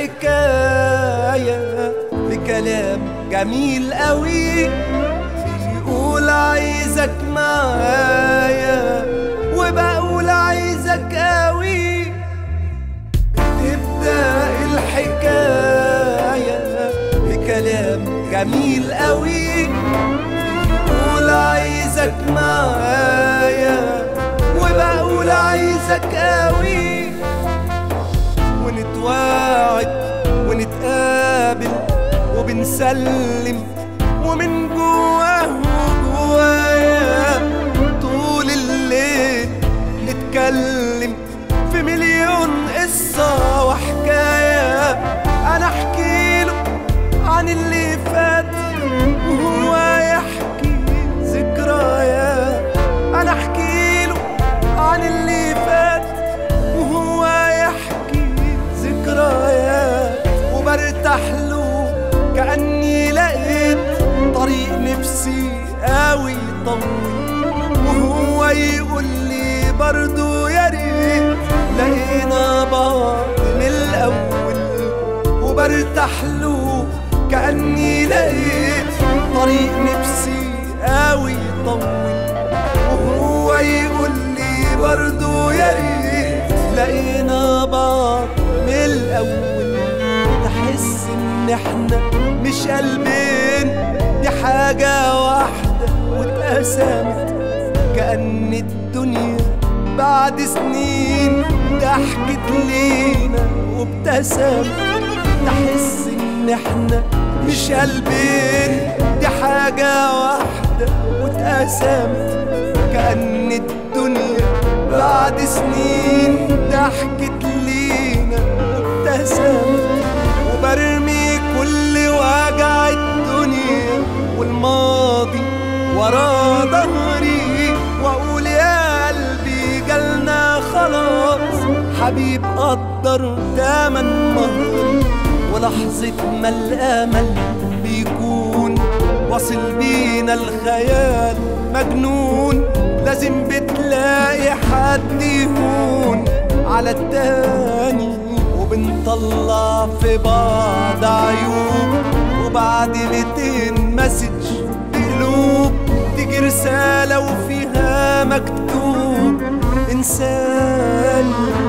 الحكاية بكلام جميل قوي بيقول عايزك معايا وبقول عايزك قوي بتبدأ الحكاية بكلام جميل قوي بيقول عايزك معايا وبقول عايزك قوي ونتواعد ونتقابل وبنسلم ومن جواه وجوايا طول الليل نتكلم في مليون قصة وحكاية أنا أحكي له عن اللي فات وهو يحكي ذكريات أنا أحكي له عن اللي فات وهو يحكي ذكريات وبرتاح له كأني لقيت طريق نفسي قوي طويل وهو يقول لي برضو يا ريت لقينا بعض من الأول وبرتاح له كأني لقيت طريق نفسي قوي طويل وهو يقول لي برضو يا ريت لقينا بعض من الأول تحس إن إحنا مش قلبين دي حاجة واحدة واتقسمت كأن الدنيا بعد سنين ضحكت لينا وابتسمت تحس إن إحنا مش قلبين دي حاجة واحدة واتقسمت كأن الدنيا بعد سنين ضحكت لينا وابتسمت وبرمي كل وجع الدنيا والماضي ورا ظهري واقول يا قلبي جالنا خلاص حبيب قدر تمن مهر ولحظة ما الأمل بيكون واصل بينا الخيال مجنون لازم بتلاقي حد يهون على التاني وبنطلع في بعض عيوب وبعد ميتين مسج بقلوب تيجي رسالة وفيها مكتوب إنسان